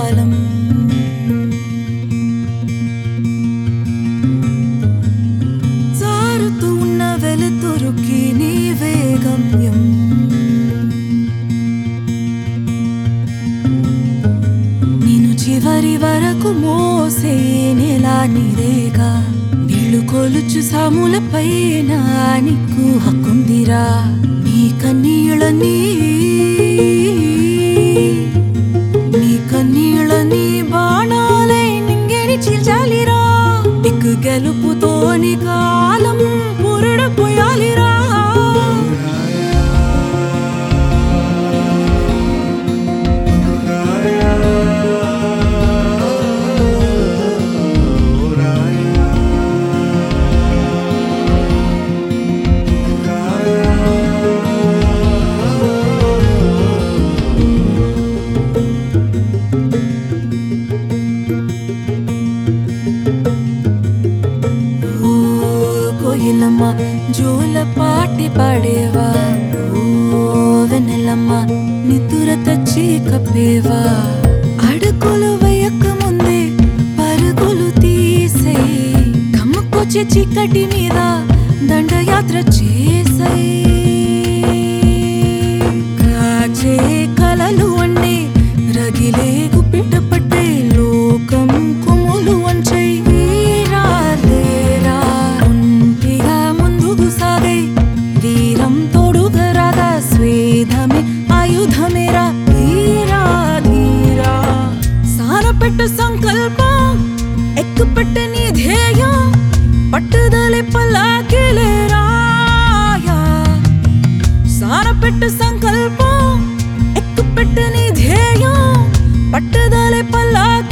కాలం జారుతూ ఉన్న వెలుతురుకి నీవే గమ్యం నేను చివరి వరకు మోసే నెలా నీరేగా నీళ్లు కొలుచు సాముల పైన నీకు హక్కుందిరా నీ కన్నీళ్ళని నీ కన్నీళ్ళని బాణాలై నింగిని చీల్చాలిరా దిక్కు గెలుపుతోని కాలం పురుడు పోయాలిరా ఓ కోయిలమ్మ జోల పాటి పాడేవా ఓ వెన్నెలమ్మ నిద్ర తెచ్చి కప్పేవా అడుగులు వేయక ముందే పరుగులు తీసే కమ్ముకొచ్చే చీకటి మీద దండయాత్ర చేసే కాచే కలలు అండి రగిలే గుప్పిట పట్టే లోకం కొమ్ములు వంచై వీరా తేరా ఒంటిగా ముందుకు సాగే వీరం తోడుగా రాగా స్వేదమే ఆయుధమేరా ధీరా ధీరా సానపెట్టు సంకల్పం ఎక్కుపెట్టు నీ ధ్యేయం పట్టుదలే పల్లాకిలే రాయా సారపెట్టు సంకల్పం ఎక్కుపెట్టు నీ ధ్యేయం పట్టుదలే పల్లాకి